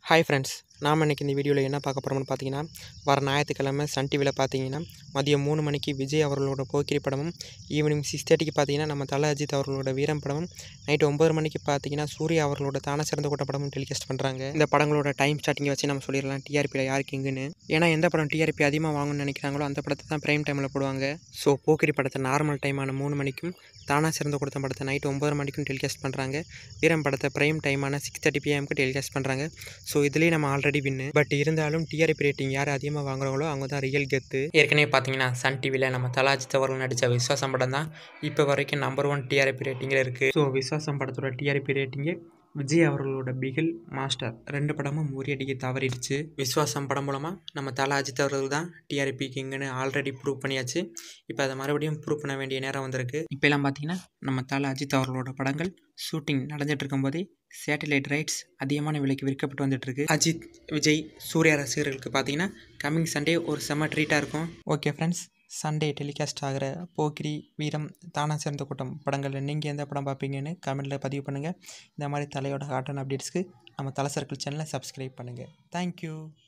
hi friends நாம் இன்றைக்கி இந்த வீடியோவில் என்ன பார்க்க போகிறோம்னு பார்த்தீங்கன்னா வர ஞாயிற்றுக்கிழமை சன் டிவியில் பார்த்தீங்கன்னா மதியம் மூணு மணிக்கு விஜய் அவர்களோட போக்கிரி படமும் ஈவினிங் சிக்ஸ் தேர்ட்டிக்கு பார்த்தீங்கன்னா நம்ம தல அஜித் அவர்களோட வீரம் படமும் நைட்டு ஒம்பது மணிக்கு பார்த்தீங்கன்னா சூர்யா அவர்களோட தான சிறந்த கூட்ட படமும் டெலிகாஸ்ட் பண்ணுறாங்க இந்த படங்களோட டைம் ஸ்டார்டிங்கை வச்சு நம்ம சொல்லிடலாம் டிஆர்பியில் யாருக்கு எங்குன்னு ஏன்னா எந்த படம் டிஆர்பி அதிகமாக வாங்கணும்னு நினைக்கிறாங்களோ அந்த படத்தை தான் ப்ரைம் டைமில் போடுவாங்க ஸோ போக்கிரி படத்தை நார்மல் டைமான மூணு மணிக்கும் தானா சிறந்த கொடுத்த படத்தை நைட்டு ஒம்பது மணிக்கும் டெலிகாஸ்ட் பண்ணுறாங்க வீரம் படத்தை ப்ரைம் டைமான சிக்ஸ் தேர்ட்டி பிஎம்க்கு டெலிகாஸ்ட் பண்ணுறாங்க ஸோ இதுலேயே நம்ம ஆல்ரெடி வின்னு பட் இருந்தாலும் டிஆர்பி ரேட்டிங் யார் அதிகமாக வாங்குறாங்களோ அவங்க தான் ரியல் கெத்து ஏற்கனவே பார்த்தீங்கன்னா சன் டிவியில் நம்ம தலாஜித் அவர்கள் நடித்த விஸ்வாசம் படம் தான் இப்போ வரைக்கும் நம்பர் ஒன் டிஆர்பி ரேட்டிங்கில் இருக்குது ஸோ விஸ்வாசம் படத்தோட டிஆர்பி ரேட்டிங்கு விஜய் அவர்களோட பிகில் மாஸ்டர் ரெண்டு படமும் முறியடிக்க தவறிடுச்சு விஸ்வாசம் படம் மூலமாக நம்ம தல அஜித் அவர்கள் தான் டிஆர்பி கிங்குன்னு ஆல்ரெடி ப்ரூவ் பண்ணியாச்சு இப்போ அதை மறுபடியும் ப்ரூவ் பண்ண வேண்டிய நேரம் வந்திருக்கு இப்போலாம் பார்த்தீங்கன்னா நம்ம தல அஜித் அவர்களோட படங்கள் ஷூட்டிங் நடந்துட்டு இருக்கும்போதே சேட்டலைட் ரைட்ஸ் அதிகமான விலைக்கு விற்கப்பட்டு வந்துட்டு இருக்கு அஜித் விஜய் சூர்யா ரசிகர்களுக்கு பார்த்தீங்கன்னா கம்மிங் சண்டே ஒரு செம்ம ட்ரீட்டாக இருக்கும் ஓகே ஃப்ரெண்ட்ஸ் சண்டே டெலிகாஸ்ட் ஆகிற போக்கிரி வீரம் தானா சேர்ந்த கூட்டம் படங்களில் நீங்கள் எந்த படம் பார்ப்பீங்கன்னு கமெண்ட்டில் பதிவு பண்ணுங்கள் இந்த மாதிரி தலையோட காட்டன் அப்டேட்ஸ்க்கு நம்ம தலை சர்க்கிள் சேனலை சப்ஸ்கிரைப் பண்ணுங்கள் தேங்க்யூ